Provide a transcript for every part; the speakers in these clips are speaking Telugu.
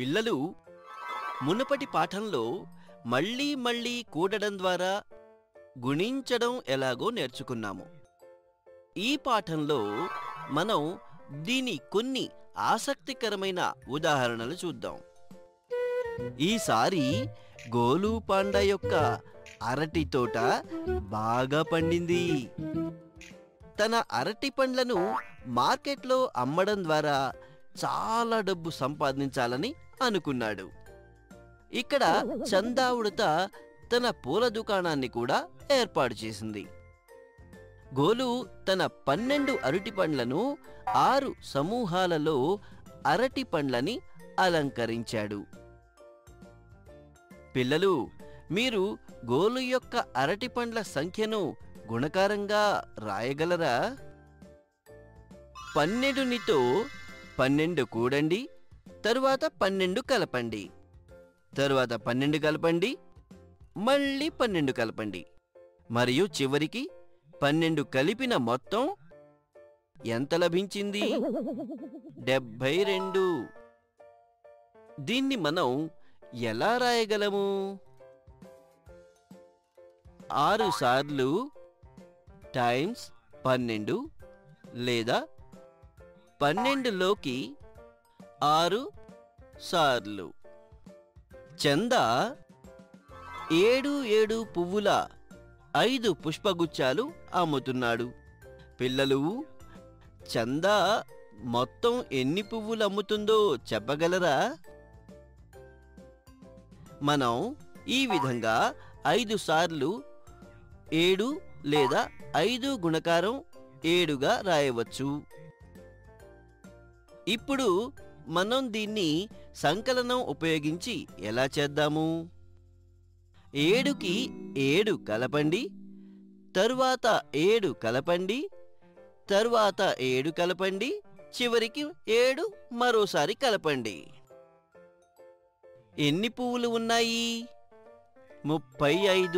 పిల్లలు మునుపటి పాఠంలో మళ్ళీ మళ్ళీ కూడడం ద్వారా గుణించడం ఎలాగో నేర్చుకున్నాము ఈ పాఠంలో మనం దీని కొన్ని ఆసక్తికరమైన ఉదాహరణలు చూద్దాం ఈసారి గోలు పాండ యొక్క అరటి తోట బాగా పండింది తన అరటి పండ్లను మార్కెట్లో అమ్మడం ద్వారా చాలా డబ్బు సంపాదించాలని అనుకున్నాడు ఇక్కడ చందా ఉడత తన పూల దుకాణాన్ని కూడా ఏర్పాటు చేసింది గోలు తన పన్నెండు అరటి పండ్లను ఆరు సమూహాలలో అరటి పండ్లని అలంకరించాడు పిల్లలు మీరు గోలు యొక్క అరటి పండ్ల సంఖ్యను గుణకారంగా రాయగలరా పన్నెండునితో పన్నెండు కూడండి తరువాత పన్నెండు కలపండి తరువాత పన్నెండు కలపండి మళ్ళీ పన్నెండు కలపండి మరియు చివరికి పన్నెండు కలిపిన మొత్తం ఎంత లభించింది డెబ్భై రెండు దీన్ని మనం ఎలా రాయగలము ఆరు సార్లు టైమ్స్ పన్నెండు లేదా పన్నెండులోకి ఆరు సార్లు చంద ఏడు ఏడు పువ్వుల ఐదు పుష్పగుచ్చాలు అమ్ముతున్నాడు పిల్లలు చందా మొత్తం ఎన్ని పువ్వులు అమ్ముతుందో చెప్పగలరా మనం ఈ విధంగా ఐదు సార్లు ఏడు లేదా ఐదు గుణకారం ఏడుగా రాయవచ్చు ఇప్పుడు మనం దీన్ని సంకలనం ఉపయోగించి ఎలా చేద్దాము ఏడుకి ఏడు కలపండి తరువాత ఏడు కలపండి తరువాత ఏడు కలపండి చివరికి ఏడు మరోసారి కలపండి ఎన్ని పువ్వులు ఉన్నాయి ముప్పై ఐదు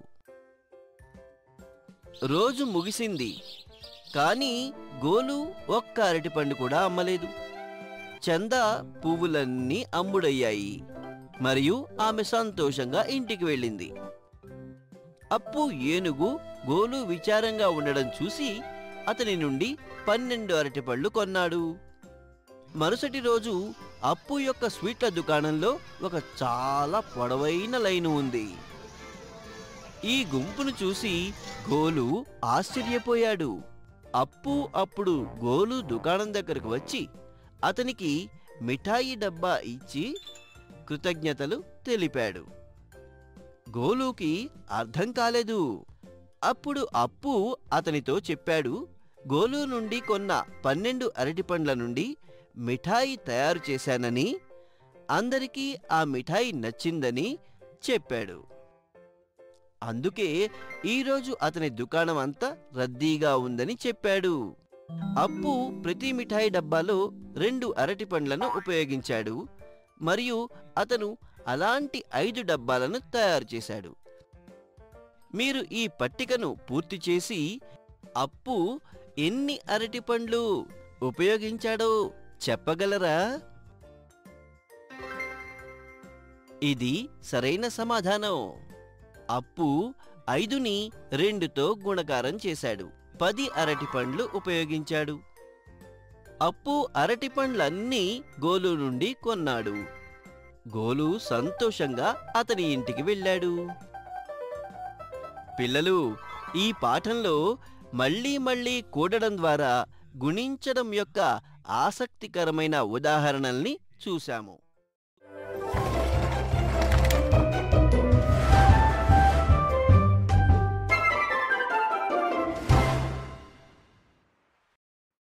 రోజు ముగిసింది కానీ గోలు ఒక్క అరటిపండు కూడా అమ్మలేదు చంద పువ్వులన్నీ అమ్ముడయ్యాయి మరియు ఆమె సంతోషంగా ఇంటికి వెళ్ళింది అప్పు ఏనుగు గోలు విచారంగా ఉండడం చూసి అతని నుండి పన్నెండు అరటిపళ్ళు కొన్నాడు మరుసటి రోజు అప్పు యొక్క స్వీట్ల దుకాణంలో ఒక చాలా పొడవైన లైను ఉంది ఈ గుంపును చూసి గోలు ఆశ్చర్యపోయాడు అప్పు అప్పుడు గోలు దుకాణం దగ్గరకు వచ్చి అతనికి మిఠాయి డబ్బా ఇచ్చి కృతజ్ఞతలు తెలిపాడు గోలుకి అర్థం కాలేదు అప్పుడు అప్పు అతనితో చెప్పాడు గోలు నుండి కొన్న పన్నెండు అరటిపండ్ల నుండి మిఠాయి తయారు చేశానని అందరికీ ఆ మిఠాయి నచ్చిందని చెప్పాడు అందుకే ఈరోజు అతని దుకాణం అంతా రద్దీగా ఉందని చెప్పాడు అప్పు ప్రతి మిఠాయి డబ్బాలో రెండు అరటి పండ్లను ఉపయోగించాడు మరియు అతను అలాంటి ఐదు డబ్బాలను తయారు చేశాడు మీరు ఈ పట్టికను పూర్తి చేసి అప్పు ఎన్ని అరటి పండ్లు ఉపయోగించాడో చెప్పగలరా ఇది సరైన సమాధానం అప్పు ఐదుని రెండుతో గుణకారం చేశాడు పది అరటి పండ్లు ఉపయోగించాడు అప్పు అరటి పండ్లన్నీ గోలు నుండి కొన్నాడు గోలు సంతోషంగా అతని ఇంటికి వెళ్ళాడు పిల్లలు ఈ పాఠంలో మళ్ళీ మళ్ళీ కూడడం ద్వారా గుణించడం యొక్క ఆసక్తికరమైన ఉదాహరణల్ని చూశాము